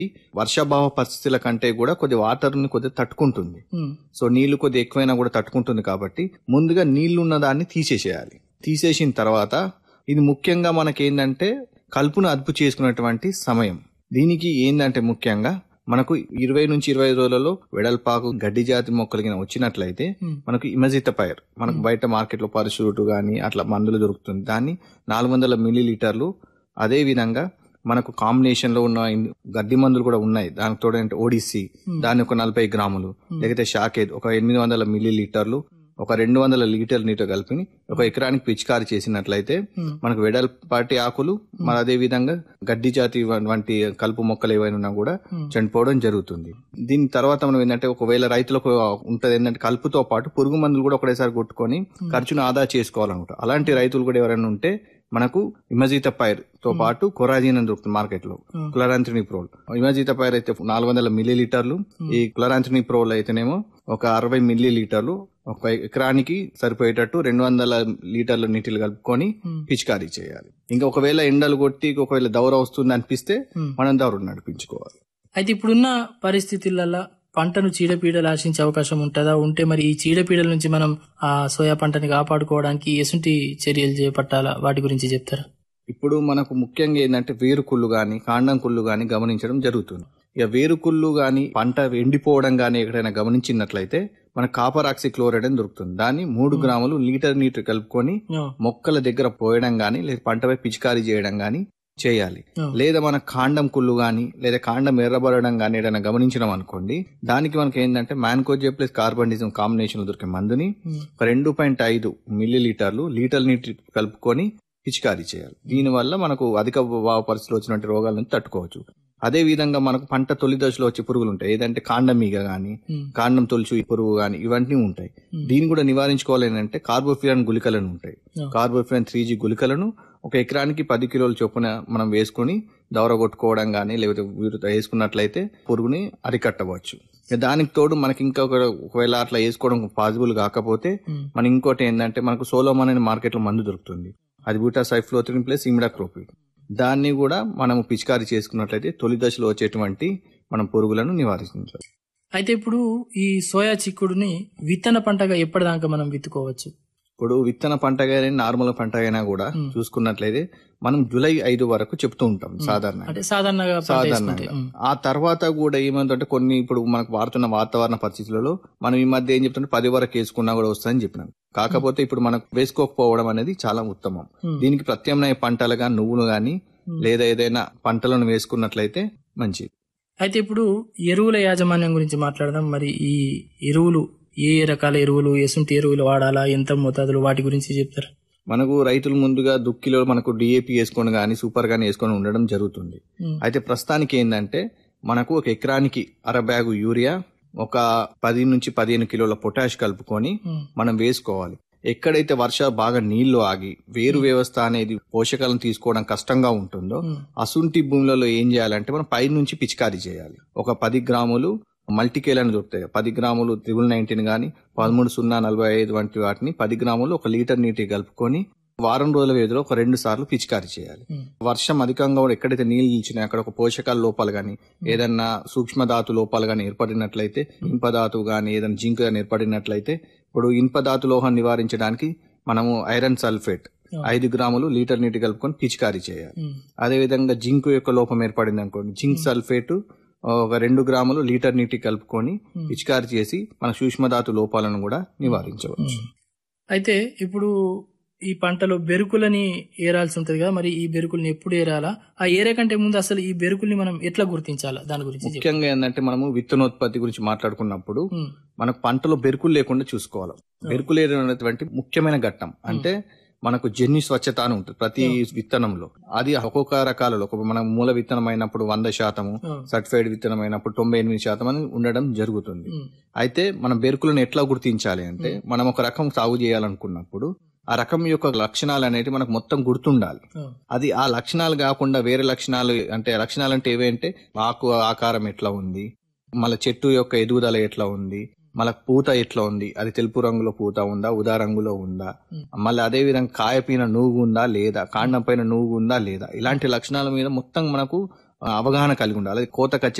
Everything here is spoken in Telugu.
వర్షాభావ పరిస్థితుల కంటే కూడా కొద్ది వాటర్ ని కొద్దిగా తట్టుకుంటుంది ఉమ్, సో నీళ్లు కొద్ది ఎక్కువైనా కూడా తట్టుకుంటుంది కాబట్టి ముందుగా నీళ్లు ఉన్న దాన్ని తీసేసేయాలి తీసేసిన తర్వాత ఇది ముఖ్యంగా మనకి ఏంటంటే కలుపును అదుపు చేసుకునేటువంటి సమయం దీనికి ఏంటంటే ముఖ్యంగా మనకు ఇరవై నుంచి ఇరవై రోజులలో వెడల్పాకు గడ్డి జాతి మొక్కలు గిన వచ్చినట్లయితే Hmm. మనకు ఇమజిత పైర్ మనకు బయట మార్కెట్లో పరిశుటు గానీ అట్లా మందులు దొరుకుతుంది దాన్ని నాలుగు వందల మిల్లీ లీటర్లు అదే విధంగా మనకు కాంబినేషన్ లో ఉన్న ఇన్- గడ్డి మందులు కూడా ఉన్నాయి దానికి తోడంటే ఓడిసి దాని ఒక నలభై గ్రాములు లేకపోతే షాకేద్ ఒక ఎనిమిది వందల మిల్లీ లీటర్లు ఒక రెండు వందల లీటర్ నీటి కలిపి ఒక ఎకరానికి పిచికారి చేసినట్లయితే Hmm. మనకు వెడల్పాటి ఆకులు మరి అదే విధంగా గడ్డి జాతి వ- వంటి కలుపు మొక్కలు ఏవైనా ఉన్నా కూడా చనిపోవడం జరుగుతుంది దీని తర్వాత మనం ఏంటంటే ఒకవేళ రైతులకు ఉంటది ఏంటంటే కలుపుతో పాటు పురుగు మందులు కూడా ఒకటేసారి కొట్టుకొని ఖర్చును ఆదా చేసుకోవాలనుకుంటారు అలాంటి రైతులు కూడా ఎవరైనా ఉంటే మనకు ఇమజిత పైర్ తో పాటు కొరాజిన్ అని దొరుకుతుంది మార్కెట్ లో క్లరాంథ్రిని ప్రోల్ ఇమజిత పైర్ అయితే నాలుగు వందల మిల్లీ లీటర్లు ఈ క్లరాంథ్రిని ప్రోల్ అయితేనేమో ఒక అరవై మిల్లీ లీటర్లు ఒక ఎకరానికి సరిపోయేటట్టు రెండు వందల లీటర్ల నీటిలు కలుపుకొని పిచికారీ చేయాలి ఇంకా ఒకవేళ ఎండలు కొట్టి ఒకవేళ దౌర వస్తుంది అనిపిస్తే మనం దౌర నడిపించుకోవాలి అయితే ఇప్పుడున్న పరిస్థితులలో పంటను చీడపీడలు ఆశించే అవకాశం ఉంటుందా ఉంటే మరి ఈ చీడపీడల నుంచి మనం ఆ సోయా పంటని కాపాడుకోవడానికి ఎసుంటి చర్యలు చేపట్టాలా వాటి గురించి చెప్తారా ఇప్పుడు మనకు ముఖ్యంగా ఏంటంటే వేరుకుళ్ళు గాని కాండం కుళ్ళు గాని గమనించడం జరుగుతుంది ఇక వేరుకుళ్ళు గాని పంట ఎండిపోవడం గాని ఎక్కడైనా గమనించినట్లయితే మన కాపర్ ఆక్సి క్లోరైడ్ అని దొరుకుతుంది దాన్ని మూడు గ్రాములు లీటర్ నీటి కలుపుకొని ఆ, మొక్కల దగ్గర పోయడం గాని లేదా పంటపై పిచికారీ చేయడం గాని చేయాలి ఆ. లేదా మన కాండం కుళ్ళు గాని లేదా కాండం ఎర్రబడడం గాని ఏదైనా గమనించడం అనుకోండి దానికి మనకి ఏంటంటే మ్యాన్కోజే ప్లస్ కార్బనిజం కాంబినేషన్ దొరికే మందుని ఉమ్, ఒక రెండు పాయింట్ ఐదు మిల్లీ లీటర్లు లీటర్ నీటి కలుపుకొని పిచికారీ చేయాలి దీనివల్ల మనకు అధిక భావ పరిస్థితులు వచ్చినటువంటి రోగాల నుంచి తట్టుకోవచ్చు అదే విధంగా మనకు పంట తొలి దశలో వచ్చే పురుగులు ఉంటాయి ఏదంటే కాండమీగ గాని ఉమ్, కాండం తొలుచు పురుగు గాని ఇవన్నీ ఉంటాయి దీన్ని కూడా నివారించుకోవాలి అంటే కార్బోఫిరాన్ గుళికలను ఉంటాయి ఆ. కార్బోఫిరాన్ త్రీ జీ గుళికలను ఒక ఎకరానికి పది కిలోల చొప్పున మనం వేసుకుని దవర కొట్టుకోవడం గానీ లేకపోతే వీరు వేసుకున్నట్లయితే పురుగుని అరికట్టవచ్చు ఇక దానికి తోడు మనకి ఇంకా ఒక- ఒకవేళ అట్లా వేసుకోవడం పాసిబుల్ కాకపోతే ఉమ్, మన ఇంకోటి ఏంటంటే మనకు సోలోమాన్ అనే మార్కెట్ లో మందు దొరుకుతుంది అది బూటా సైఫ్లోత్రిన్ ప్లస్ ఇమిడాక్రోపిడ్ దాన్ని కూడా మనం పిచికారీ చేసుకున్నట్లయితే తొలి దశలో వచ్చేటువంటి మనం పురుగులను నివారించవచ్చు అయితే ఇప్పుడు ఈ సోయా చిక్కుడుని విత్తన పంటగా ఎప్పటిదాకా మనం విత్తుకోవచ్చు ఇప్పుడు విత్తన పంట కానీ నార్మల్ పంట అయినా కూడా చూసుకున్నట్లయితే మనం జూలై ఐదు వరకు చెప్తూ ఉంటాం సాధారణంగా అంటే సాధారణంగా పంట వేసుకుంటే సాధారణంగా ఉమ్, ఆ తర్వాత కూడా ఏమంటే కొన్ని ఇప్పుడు మనకు వాడుతున్న వాతావరణ పరిస్థితులలో మనం ఈ మధ్య ఏం చెప్తుంటే పది వరకు వేసుకున్నా కూడా వస్తుందని చెప్పినాం కాకపోతే ఇప్పుడు మనకు వేసుకోకపోవడం అనేది చాలా ఉత్తమం Hmm. దీనికి ప్రత్యామ్నాయ పంటలుగా నువ్వులు గాని లేదా ఏదైనా పంటలను వేసుకున్నట్లయితే మంచిది అయితే ఇప్పుడు ఎరువుల యాజమాన్యం గురించి మాట్లాడదాం మరి ఈ ఎరువులు ఏ ఏ రకాల ఎరువులు ఎసుంటి ఎరువులు వాడాలా ఎంత మోతాదులు వాటి గురించి చెప్తారా మనకు రైతులు ముందుగా దుక్కిలో మనకు డిఏపి వేసుకొని గాని సూపర్ గాని వేసుకొని ఉండడం జరుగుతుంది ఉమ్, అయితే ప్రస్తుతానికి ఏంటంటే మనకు ఒక ఎకరానికి అర బ్యాగు యూరియా ఒక పది నుంచి పదిహేను కిలోల పొటాష్ కలుపుకొని ఉమ్, మనం వేసుకోవాలి ఎక్కడైతే వర్ష బాగా నీళ్లు ఆగి వేరు వ్యవస్థ అనేది పోషకాలను తీసుకోవడం కష్టంగా ఉంటుందో ఉమ్, అసుంటి భూములలో ఏం చేయాలంటే మనం పై నుంచి పిచికారీ చేయాలి ఒక పది గ్రాములు మల్టీకేల్ అని దొరుకుతాయి పది గ్రాములు త్రిబుల్ నైన్టీన్ గాని పదమూడు సున్నా నలభై ఐదు వంటి వాటిని పది గ్రాములు ఒక లీటర్ నీటి కలుపుకొని వారం రోజుల వ్యవధిలో ఒక రెండు సార్లు పిచికారీ చేయాలి ఉమ్, వర్షం అధికంగా కూడా ఎక్కడైతే నీళ్లు నిలిచినాయి అక్కడ ఒక పోషకాల లోపాలు గాని ఏదన్నా సూక్ష్మ ధాతు లోపాలు గాని ఏర్పడినట్లయితే ఇనుప ధాతు గాని ఏదైనా జింక్ గాని ఏర్పడినట్లయితే ఇప్పుడు ఇనుప ధాతు లోహం నివారించడానికి మనము ఐరన్ సల్ఫేట్ ఐదు గ్రాములు లీటర్ నీటి కలుపుకొని పిచికారీ చేయాలి ఉమ్, అదే విధంగా జింక్ యొక్క లోపం ఏర్పడింది అనుకోండి జింక్ సల్ఫేట్ ఒక రెండు గ్రాములు లీటర్ నీటి కలుపుకొని పిచికారీ చేసి మన సూక్ష్మధాతు లోపాలను కూడా నివారించవచ్చు ఉమ్. అయితే ఇప్పుడు ఈ పంటలో బెరుకులని ఏరాల్సి ఉంటది కదా మరి ఈ బెరుకుల్ని ఎప్పుడు ఏరాలా ఆ ఏరే కంటే ముందు అసలు ఈ బెరుకుల్ని మనం ఎట్లా గుర్తించాలా దాని గురించి చెప్పు. ముఖ్యంగా ఏంటంటే మనము విత్తనోత్పత్తి గురించి మాట్లాడుకున్నప్పుడు ఉమ్, మనకు పంటలో బెరుకులు లేకుండా చూసుకోవాలి బెరుకులు అనేటువంటి ముఖ్యమైన ఘట్టం అంటే మనకు జన్యు స్వచ్ఛత అని ఉంటుంది ప్రతి విత్తనంలో అది ఒక్కొక్క రకాలలో ఒక మన మూల విత్తనం అయినప్పుడు వంద శాతము ఉమ్, సర్టిఫైడ్ విత్తనం అయినప్పుడు తొంభై ఎనిమిది శాతం అని ఉండడం జరుగుతుంది ఉమ్, అయితే మనం బెరుకులను ఎట్లా గుర్తించాలి అంటే మనం ఒక రకం సాగు చేయాలనుకున్నప్పుడు ఆ రకం యొక్క లక్షణాలు అనేవి మనకు మొత్తం గుర్తుండాలి ఉమ్, అది ఆ లక్షణాలు కాకుండా వేరే లక్షణాలు అంటే లక్షణాలు అంటే ఏవేంటే ఆకు ఆకారం ఎట్లా ఉంది మళ్ళీ చెట్టు యొక్క ఎదుగుదల ఎట్లా ఉంది మళ్ళీ పూత ఎట్లా ఉంది అది తెలుపు రంగులో పూత ఉందా ఉదా రంగులో ఉందా Hmm. మళ్ళీ అదే విధంగా కాయ పైన నూగు ఉందా లేదా కాండం పైన నూగు ఉందా లేదా ఇలాంటి లక్షణాల మీద మొత్తం మనకు అవగాహన కలిగి ఉండాలి అది కోతకు వచ్చే